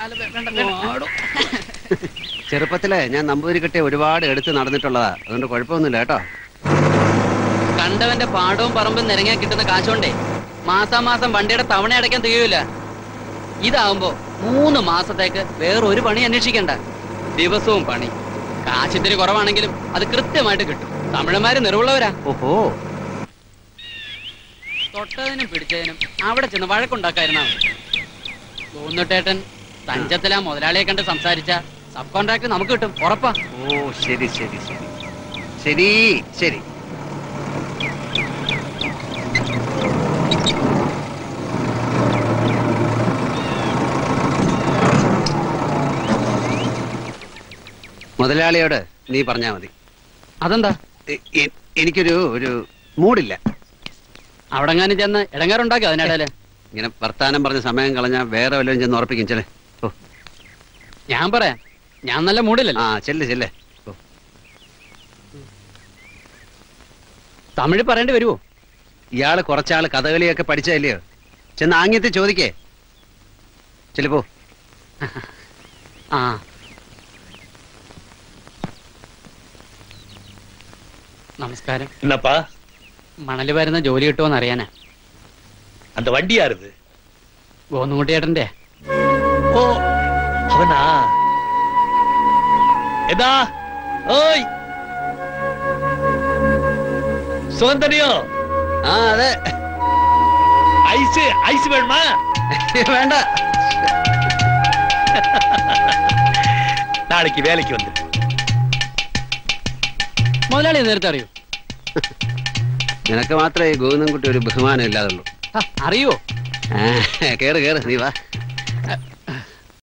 ചെറുപ്പത്തിലെ ഞാൻ നമ്പൂതിരിക്കട്ടെ ഒരുപാട് എടുത്ത് നടന്നിട്ടുള്ളതാ അതുകൊണ്ട് കുഴപ്പമൊന്നുമില്ല കേട്ടോ കണ്ടവന്റെ പാടവും പറമ്പും നിരങ്ങാൻ കിട്ടുന്ന കാശുകൊണ്ടേ മാസാമാസം വണ്ടിയുടെ തവണ അടയ്ക്കാൻ തികയൂല ഇതാവുമ്പോ മൂന്ന് മാസത്തേക്ക് വേറൊരു പണി അന്വേഷിക്കണ്ട ദിവസവും പണി കാശിത്തിരി കുറവാണെങ്കിലും അത് കൃത്യമായിട്ട് കിട്ടും തമിഴന്മാര് നിറവുള്ളവരാ ഓഹോ തൊട്ടതിനും പിടിച്ചതിനും അവിടെ ചെന്ന് വഴക്കുണ്ടാക്കായിരുന്നാ മതി തോന്നിട്ടേട്ടൻ തഞ്ചത്തിലാ മുതലാളിയെ കണ്ട് സംസാരിച്ച സബ് കോൺട്രാക്ട് നമുക്ക് കിട്ടും ഉറപ്പാ ഓ ശരി ശരി ശരി ശരി ശരി മുതലാളിയോട് നീ പറഞ്ഞാ മതി അതെന്താ എ- എ- എനിക്കൊരു ഒരു മൂടില്ല അവിടെങ്ങാനും ചെന്ന് ഇടങ്ങാറുണ്ടാക്കി അതിനിടയില് ഇങ്ങനെ വർത്താനം പറഞ്ഞ സമയം കളഞ്ഞാൽ വേറെ വല്ലതും ചെന്ന് ഉറപ്പിക്കും ചെല്ലേ ഓ ഞാൻ പറയാം ഞാൻ നല്ല മൂടില്ലല്ലോ ആ ചെല്ല് ചെല്ലേ ഓ തമിഴ് പറയേണ്ടി വരുമോ ഇയാള് കുറച്ചാള് കഥകളിയൊക്കെ പഠിച്ചതല്ലയോ ചെന്ന് ആംഗ്യത്തിൽ ചോദിക്കേ ചെല്ലിപ്പോ ആ നമസ്കാരം என்னப்பா മണല് വരുന്ന ജോലി കിട്ടുമോന്ന് അറിയാനാ அந்த வண்டி யாருது ഗോന്നുകുട്ടിയേട്ടന്റെ ஓ அவனா எதா ஓய் சுதந்திரியம் ആ അതെ ஐஸ் ஐஸ் வேணுமா വേണ്ട நாளைக்கு வேலைக்கு வந்து മുതലാളി നേരത്തെ അറിയൂ നിനക്ക് മാത്രമേ ഈ ഗോവിന്ദൻകുട്ടി ഒരു ബഹുമാനം ഇല്ലാതുള്ളൂ ഹ, അറിയോ ആ, കേറ് കേറ് നീ വാ